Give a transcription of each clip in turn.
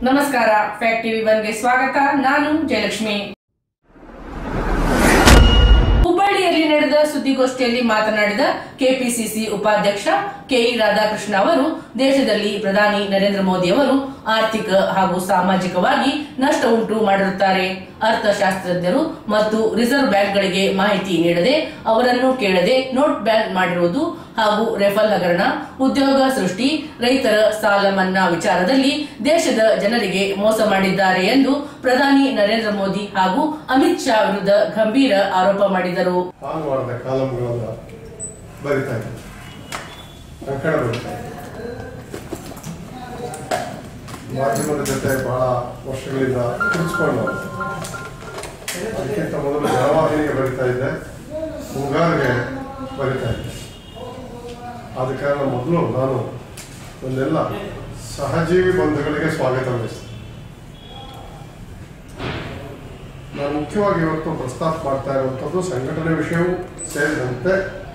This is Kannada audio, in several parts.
ನಮಸ್ಕಾರ ಫ್ಯಾಕ್ಟ್ ಟಿವಿ ಒನ್ಗೆ ಸ್ವಾಗತ ನಾನು ಜಯಲಕ್ಷ್ಮಿ ಹುಬ್ಬಳ್ಳಿಯಲ್ಲಿ ನಡೆದ ಸುದ್ದಿಗೋಷ್ಠಿಯಲ್ಲಿ ಮಾತನಾಡಿದ ಕೆಪಿಸಿಸಿ ಉಪಾಧ್ಯಕ್ಷ ಕೆಇ ರಾಧಾಕೃಷ್ಣ ಅವರು ದೇಶದಲ್ಲಿ ಪ್ರಧಾನಿ ನರೇಂದ್ರ ಮೋದಿ ಅವರು ಆರ್ಥಿಕ ಹಾಗೂ ಸಾಮಾಜಿಕವಾಗಿ ನಷ್ಟ ಉಂಟು ಮಾಡಿರುತ್ತಾರೆ ಅರ್ಥಶಾಸ್ತ್ರಜ್ಞರು ಮತ್ತು ರಿಸರ್ವ್ ಬ್ಯಾಂಕ್ಗಳಿಗೆ ಮಾಹಿತಿ ನೀಡದೆ ಅವರನ್ನು ಕೇಳದೆ ನೋಟ್ ಬ್ಯಾನ್ ಮಾಡಿರುವುದು ಹಾಗೂ ರೆಫಲ್ ಹಗರಣ ಉದ್ಯೋಗ ಸೃಷ್ಟಿ ರೈತರ ಸಾಲ ಮನ್ನಾ ವಿಚಾರದಲ್ಲಿ ದೇಶದ ಜನರಿಗೆ ಮೋಸ ಮಾಡಿದ್ದಾರೆ ಎಂದು ಪ್ರಧಾನಿ ನರೇಂದ್ರ ಮೋದಿ ಹಾಗೂ ಅಮಿತ್ ಶಾ ವಿರುದ್ಧ ಗಂಭೀರ ಆರೋಪ ಮಾಡಿದರು ಭಾನುವಾರದ ಕಾಲಂಗಳನ್ನು ಬರಿತಾ ಇದ್ದೆ ಅಂಕಣ ಬರಿತಾ ಇದ್ದೆ ಮಾಧ್ಯಮದ ಜೊತೆ ಬಹಳ ವರ್ಷಗಳಿಂದ ಕುಳಿಸ್ಕೊಂಡು ಅದಕ್ಕಿಂತ ಮೊದಲು ಜಲವಾಹಿನಿಗೆ ಬರಿತಾ ಇದ್ದೆ ಮುಂಗಾರಿಗೆ ಬರಿತಾ ಇದ್ದೆ ಆದ ಕಾರಣ ಮೊದಲು ನಾನು ಒಂದೆಲ್ಲ ಸಹಜೀವಿ ಬಂಧುಗಳಿಗೆ ಸ್ವಾಗತ ಬಯಸ್ತೇನೆ ನಾನು ಮುಖ್ಯವಾಗಿ ಇವತ್ತು ಪ್ರಸ್ತಾಪ ಮಾಡ್ತಾ ಇರುವಂಥದ್ದು ಸಂಘಟನೆ ವಿಷಯವೂ ಸೇರಿದಂತೆ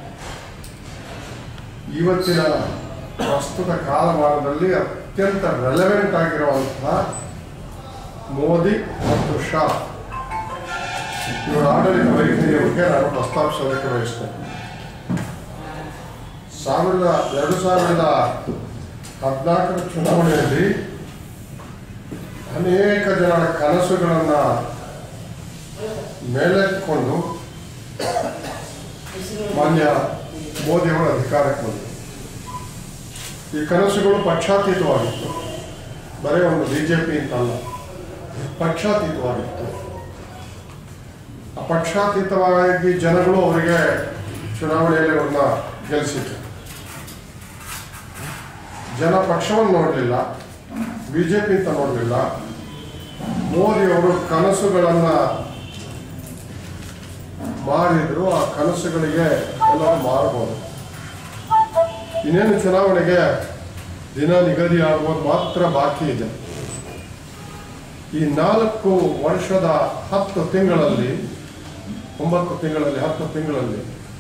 ಇವತ್ತಿನ ಪ್ರಸ್ತುತ ಕಾಲಮಾನದಲ್ಲಿ ಅತ್ಯಂತ ರೆಲೆವೆಂಟ್ ಆಗಿರುವಂತಹ ಮೋದಿ ಮತ್ತು ಶಾ ಇವರ ಆಡಳಿತ ವೈಖರಿಯ ಬಗ್ಗೆ ನಾನು ಪ್ರಸ್ತಾಪಿಸೋದಕ್ಕೆ ಬಯಸ್ತೇನೆ ಸಾವಿರದ ಎರಡು ಸಾವಿರದ ಹದಿನಾಲ್ಕರ ಚುನಾವಣೆಯಲ್ಲಿ ಅನೇಕ ಜನರ ಕನಸುಗಳನ್ನು ಮೇಲೆತ್ಕೊಂಡು ಮಾನ್ಯ ಮೋದಿಯವರು ಅಧಿಕಾರಕ್ಕೆ ಬಂದರು ಈ ಕನಸುಗಳು ಪಕ್ಷಾತೀತವಾಗಿತ್ತು ಬರೀ ಒಂದು ಬಿಜೆಪಿ ಅಂತಲ್ಲ ಪಕ್ಷಾತೀತವಾಗಿತ್ತು ಆ ಪಕ್ಷಾತೀತವಾಗಿ ಜನಗಳು ಅವರಿಗೆ ಚುನಾವಣೆಯಲ್ಲಿ ಅವ್ರನ್ನ ಗೆಲ್ಲಿಸಿದ್ರು ಜನ ಪಕ್ಷವನ್ನು ನೋಡಲಿಲ್ಲ ಬಿಜೆಪಿ ಅಂತ ನೋಡಲಿಲ್ಲ ಮೋದಿ ಅವರು ಕನಸುಗಳನ್ನ ಮಾರಿದ್ರು ಆ ಕನಸುಗಳಿಗೆ ಎಲ್ಲರೂ ಮಾರಬಹುದು ಇನ್ನೇನು ಚುನಾವಣೆಗೆ ದಿನ ನಿಗದಿ ಆಗುವುದು ಮಾತ್ರ ಬಾಕಿ ಇದೆ ಈ ನಾಲ್ಕು ವರ್ಷದ ಹತ್ತು ತಿಂಗಳಲ್ಲಿ ಒಂಬತ್ತು ತಿಂಗಳಲ್ಲಿ ಹತ್ತು ತಿಂಗಳಲ್ಲಿ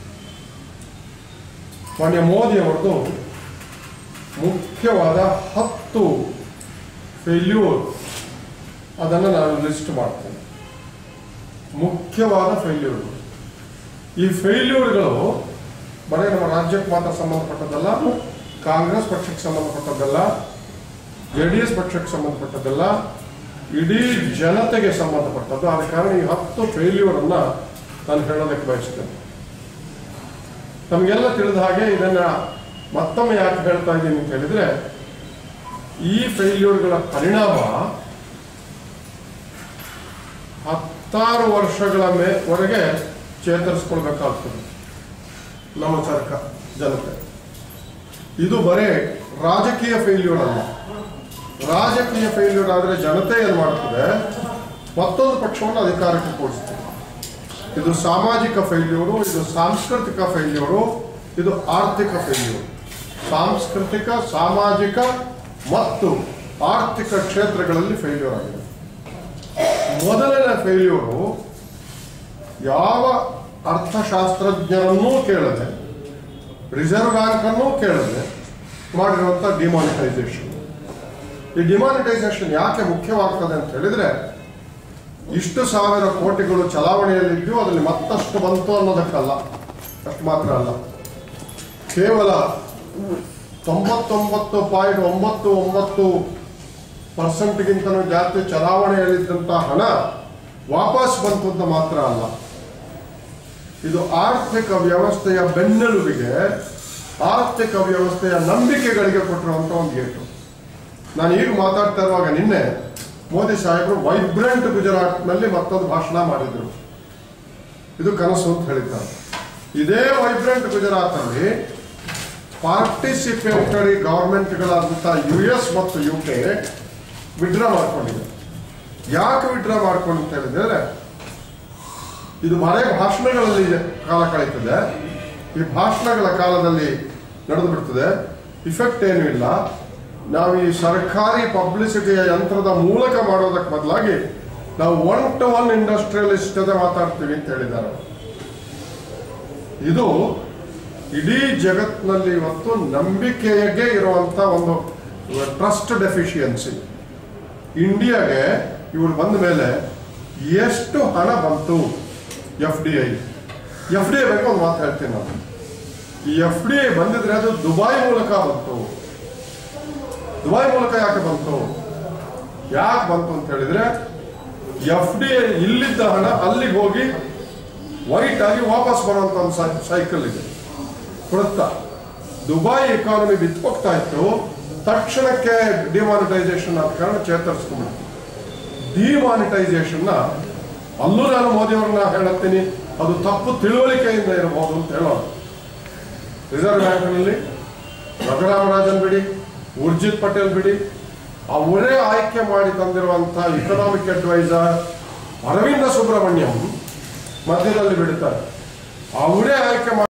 ಮಾನ್ಯ ಮೋದಿ ಅವರದು ಮುಖ್ಯವಾದ ಹತ್ತು ಫೇಲ್ಯೂರ್ ಅದನ್ನು ನಾನು ಲಿಸ್ಟ್ ಮಾಡ್ತೇನೆ ಮುಖ್ಯವಾದ ಫೇಲ್ಯೂರ್ಗಳು ಈ ಫೇಲ್ಯೂರ್ಗಳು ಬರೀ ನಮ್ಮ ರಾಜ್ಯಕ್ಕೆ ಮಾತ್ರ ಸಂಬಂಧಪಟ್ಟದ್ದಲ್ಲ ಕಾಂಗ್ರೆಸ್ ಪಕ್ಷಕ್ಕೆ ಸಂಬಂಧಪಟ್ಟದ್ದಲ್ಲ ಜೆ ಡಿ ಎಸ್ ಪಕ್ಷಕ್ಕೆ ಸಂಬಂಧಪಟ್ಟದ್ದಲ್ಲ ಇಡೀ ಜನತೆಗೆ ಸಂಬಂಧಪಟ್ಟದ್ದು ಆದ ಕಾರಣ ಈ ಹತ್ತು ಫೇಲ್ಯೂರ್ ಅನ್ನ ನಾನು ಹೇಳೋದಕ್ಕೆ ಬಯಸ್ತೇನೆ ನಮಗೆಲ್ಲ ತಿಳಿದ ಹಾಗೆ ಇದನ್ನ ಮತ್ತೊಮ್ಮೆ ಯಾಕೆ ಹೇಳ್ತಾ ಇದ್ದೀನಿ ಅಂತ ಹೇಳಿದ್ರೆ ಈ ಫೇಲ್ಯೂರ್ಗಳ ಪರಿಣಾಮ ಹತ್ತಾರು ವರ್ಷಗಳ ಮೇವರೆಗೆ ಚೇತರಿಸ್ಕೊಳ್ಬೇಕಾಗ್ತದೆ ನಮ್ಮ ಸರ್ಕಾರ ಜನತೆ ಇದು ಬರೇ ರಾಜಕೀಯ ಫೇಲ್ಯೂರ್ ಅಲ್ಲ ರಾಜಕೀಯ ಫೇಲ್ಯೂರ್ ಆದರೆ ಜನತೆ ಏನು ಮಾಡ್ತದೆ ಮತ್ತೊಂದು ಪಕ್ಷವನ್ನು ಅಧಿಕಾರಕ್ಕೆ ಕೂಡಿಸ್ತದೆ ಇದು ಸಾಮಾಜಿಕ ಫೇಲ್ಯೂರು ಇದು ಸಾಂಸ್ಕೃತಿಕ ಫೇಲ್ಯೂರು ಇದು ಆರ್ಥಿಕ ಫೇಲ್ಯೂರು ಸಾಂಸ್ಕೃತಿಕ ಸಾಮಾಜಿಕ ಮತ್ತು ಆರ್ಥಿಕ ಕ್ಷೇತ್ರಗಳಲ್ಲಿ ಫೇಲ್ಯೂರ್ ಆಗಿದೆ ಮೊದಲನೇ ಫೇಲ್ಯೂರು ಯಾವ ಅರ್ಥಶಾಸ್ತ್ರಜ್ಞರನ್ನೂ ಕೇಳದೆ ರಿಸರ್ವ್ ಬ್ಯಾಂಕ್ ಅನ್ನು ಕೇಳದೆ ಮಾಡಿರುವಂತ ಡಿಮಾನಿಟೈಸೇಷನ್ ಈ ಡಿಮಾನಿಟೈಸೇಷನ್ ಯಾಕೆ ಮುಖ್ಯವಾಗ್ತದೆ ಅಂತ ಹೇಳಿದ್ರೆ ಇಷ್ಟು ಸಾವಿರ ಕೋಟಿಗಳು ಚಲಾವಣೆಯಲ್ಲಿದ್ದು ಅದರಲ್ಲಿ ಮತ್ತಷ್ಟು ಬಂತು ಅನ್ನೋದಕ್ಕಲ್ಲ ಅಷ್ಟು ಮಾತ್ರ ಅಲ್ಲ ಕೇವಲ ತೊಂಬತ್ತೊಂಬತ್ತು ಪಾಯಿಂಟ್ ಒಂಬತ್ತು ಒಂಬತ್ತು ಪರ್ಸೆಂಟ್ಗಿಂತಲೂ ಜಾಸ್ತಿ ಚಲಾವಣೆಯಲ್ಲಿದ್ದಂಥ ಹಣ ವಾಪಸ್ ಬಂತು ಅಂತ ಮಾತ್ರ ಅಲ್ಲ ಇದು ಆರ್ಥಿಕ ವ್ಯವಸ್ಥೆಯ ಬೆನ್ನೆಲುಬಿಗೆ ಆರ್ಥಿಕ ವ್ಯವಸ್ಥೆಯ ನಂಬಿಕೆಗಳಿಗೆ ಕೊಟ್ಟಿರುವಂತ ಒಂದು ಗೇಟು ನಾನು ಈಗ ಮಾತಾಡ್ತಾ ಇರುವಾಗ ನಿನ್ನೆ ಮೋದಿ ಸಾಹೇಬರು ವೈಬ್ರೆಂಟ್ ಗುಜರಾತ್ನಲ್ಲಿ ಮತ್ತೊಂದು ಭಾಷಣ ಮಾಡಿದರು ಇದು ಕನಸು ಅಂತ ಹೇಳಿದ್ದಾರೆ ಇದೇ ವೈಬ್ರೆಂಟ್ ಗುಜರಾತಲ್ಲಿ ಪಾರ್ಟಿಸಿಪೇಟರಿ ಗವರ್ಮೆಂಟ್ಗಳಾದಂಥ ಯು ಎಸ್ ಮತ್ತು ಯು ಕೆ ವಿಡ್ರಾ ಮಾಡ್ಕೊಂಡಿದೆ ಯಾಕೆ ವಿಡ್ರಾ ಮಾಡ್ಕೊಂಡು ಅಂತ ಹೇಳಿದ್ರೆ ಇದು ಬರೇ ಭಾಷಣಗಳಲ್ಲಿ ಕಾಲ ಕಳೀತದೆ ಈ ಭಾಷಣಗಳ ಕಾಲದಲ್ಲಿ ನಡೆದು ಬಿಡ್ತದೆ ಇಫೆಕ್ಟ್ ಏನೂ ಇಲ್ಲ ನಾವು ಈ ಸರ್ಕಾರಿ ಪಬ್ಲಿಸಿಟಿಯ ಯಂತ್ರದ ಮೂಲಕ ಮಾಡೋದಕ್ಕೆ ಬದಲಾಗಿ ನಾವು ಒನ್ ಟು ಒನ್ ಇಂಡಸ್ಟ್ರಿಯಲಿಸ್ಟ್ ಜೊತೆ ಮಾತಾಡ್ತೀವಿ ಅಂತ ಹೇಳಿದ್ದಾರೆ ಇದು ಇಡೀ ಜಗತ್ತಿನಲ್ಲಿ ಇವತ್ತು ನಂಬಿಕೆಗೆ ಇರುವಂತ ಒಂದು ಟ್ರಸ್ಟ್ ಡೆಫಿಷಿಯನ್ಸಿ ಇಂಡಿಯಾಗೆ ಇವರು ಬಂದ ಮೇಲೆ ಎಷ್ಟು ಹಣ ಬಂತು F D I F D I ಬಗ್ಗೆ ಒಂದು ಮಾತು ಹೇಳ್ತೀನಿ ನಾನು ಈ ಎಫ್ ಡಿ ಐ ಬಂದಿದ್ರೆ ಅದು ದುಬೈ ಮೂಲಕ ಬಂತು ದುಬೈ ಮೂಲಕ ಯಾಕೆ ಬಂತು ಯಾಕೆ ಬಂತು ಅಂತ ಹೇಳಿದ್ರೆ ಎಫ್ ಡಿ ಐ ಇಲ್ಲಿದ್ದ ಹಣ ಅಲ್ಲಿಗೆ ಹೋಗಿ ವೈಟ್ ಆಗಿ ವಾಪಸ್ ಬರುವಂತ ಒಂದು ಸೈ- ಸೈಕಲ್ ಇದೆ ವೃತ್ತ ದುಬೈ ಎಕಾನಮಿ ಬಿತ್ತೋಗ್ತಾ ಇತ್ತು ತಕ್ಷಣಕ್ಕೆ ಡಿಮಾನಿಟೈಸೇಷನ್ ಆದ ಕಾರಣ ಚೇತರಿಸ್ಕೊಂಡ್ಬಿಡ್ತು ಡಿಮಾನಿಟೈಸೇಷನ್ ಅಲ್ಲೂ ನಾನು ಮೋದಿಯವ್ರನ್ನ ಹೇಳುತ್ತೀನಿ ಅದು ತಪ್ಪು ತಿಳುವಳಿಕೆಯಿಂದ ಇರಬಹುದು ಅಂತ ಹೇಳೋದು ರಿಸರ್ವ್ ಬ್ಯಾಂಕ್ನಲ್ಲಿ ರಘುರಾಮರಾಜನ್ ಬಿಡಿ ಉರ್ಜಿತ್ ಪಟೇಲ್ ಬಿಡಿ ಅವರೇ ಆಯ್ಕೆ ಮಾಡಿ ತಂದಿರುವಂತಹ ಇಕನಾಮಿಕ್ ಅಡ್ವೈಸರ್ ಅರವಿಂದ ಸುಬ್ರಹ್ಮಣ್ಯಂ ಮಧ್ಯದಲ್ಲಿ ಬಿಡುತ್ತಾರೆ ಅವರೇ ಆಯ್ಕೆ ಮಾಡಿ